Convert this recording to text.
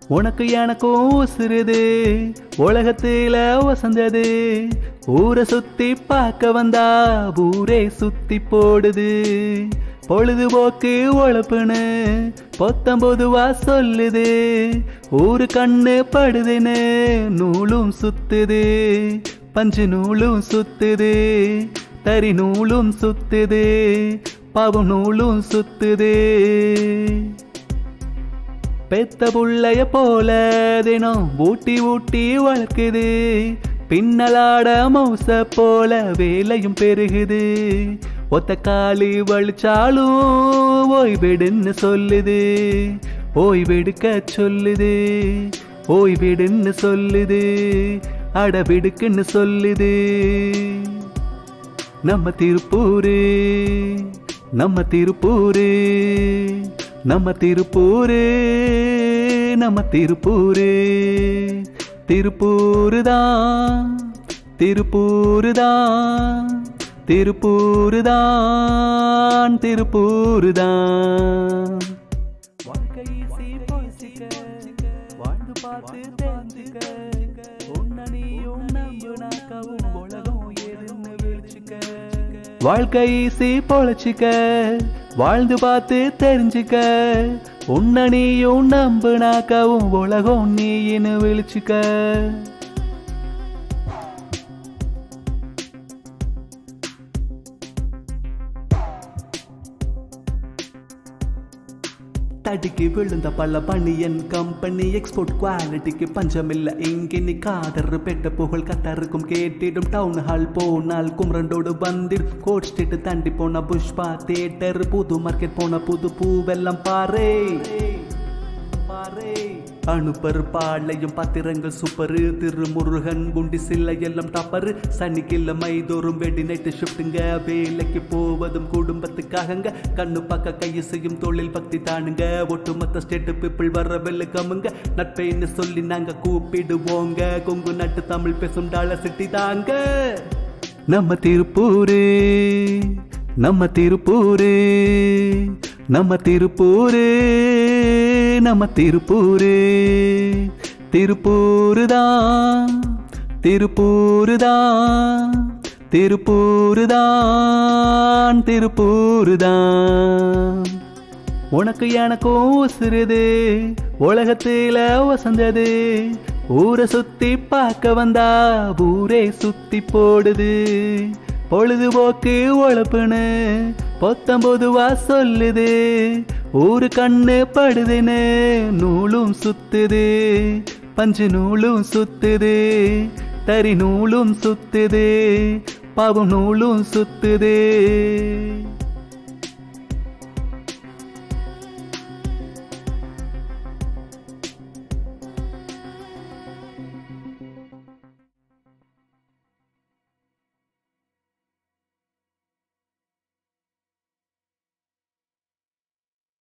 உனக்கு எனக்கும் உசுருது உலகத்துல வசந்தது ஊரை சுத்தி பார்க்க வந்தா ஊரே சுத்தி போடுது பொழுதுபோக்கு உழப்புன்னு பொத்தம்பொதுவா சொல்லுது ஊரு கண்ணு படுதுன்னு நூலும் சுத்துது பஞ்சு நூலும் சுத்துது தறி நூலும் சுத்துது பாவு நூலும் சுத்துது பெத்த புள்ளைய போல தினம் ஊட்டி ஊட்டி வளர்க்குது பின்னலாட மவுச போல வேலையும் பெருகுது ஒத்த காலி வலிச்சாலும் ஓய்விடுன்னு சொல்லுது ஓய்வெடுக்க சொல்லுது ஓய்விடுன்னு சொல்லுது அடவிடுக்குன்னு சொல்லுது நம்ம திருப்பூரு நம்ம திருப்பூரு நம்ம திருப்பூரு நம்ம திருப்பூரு திருப்பூரு தான் திருப்பூரு தான் திருப்பூரு தான் திருப்பூரு தான் வாழ்க்கை ஈஸி போச்சுக்க வாழ்ந்து பார்த்து தெரிஞ்சுக்க உன்னை நீயும் நம்புனாக்கவும் உலகம் ஏதுன்னு விழிச்சுக்க வாழ்க்கை ஈஸி பொழைச்சிக்க வாழ்ந்து பார்த்து தெரிஞ்சுக்க உன்னை நீயும் நம்புனாக்கவும் உலகம் நீன்னு விழிச்சுக்க தடிக்கு விழுந்த பல பணியன் கம்பெனி எக்ஸ்போர்ட் குவாலிட்டிக்கு பஞ்சமில்ல இங்கினி காதர் பெட்ட புகழ் கத்தருக்கும் கேட்டிடும் டவுன் ஹால் போனால் குமரண்டோடு வந்திடும் கோட் ஸ்ட்ரீட் தாண்டி போன புஷ்பா தேட்டர் புது மார்க்கெட் போன புது பூவெல்லாம் பாரு பாரு அனுப்பர் பாளையம் பாத்திரங்கள் சூப்பரு திருமுருகன் குண்டி சில்லை எல்லாம் டாப்பரு சனிக்கிழமை தோறும் வெடி நைட்டு ஷிஃப்ட்டுங்க வேலைக்கு போவதும் குடும்பத்துக்காகங்க கண்ணு பார்க்க கையை செய்யும் தொழில் பக்தி தானுங்க ஒட்டுமொத்த ஸ்டேட் பீப்புள் வர வெள்ளுக்கமுங்க நட்பைன்னு சொல்லி நாங்க கூப்பிடுவோங்க கொங்கு நாட்டு தமிழ் பேசும் டாலர் சிட்டி தாங்க நம்ம திருப்பூரு நம்ம திருப்பூரு நம்ம திருப்பூரு நம்ம திருப்பூரு திருப்பூரு தான் திருப்பூரு தான் திருப்பூரு தான் திருப்பூரு தான் உனக்கு எனக்கும் உசுருது உலகத்துல வசந்தது ஊரை சுத்தி பார்க்க வந்தா ஊரே சுத்தி போடுது பொழுதுபோக்கு உழப்புன்னு பொத்தம்பொதுவா சொல்லுது ஊரு கண்ணு படுதுன்னு நூலும் சுத்துது பஞ்சு நூலும் சுத்துது தறி நூலும் சுத்துது பாவு நூலும் சுத்துது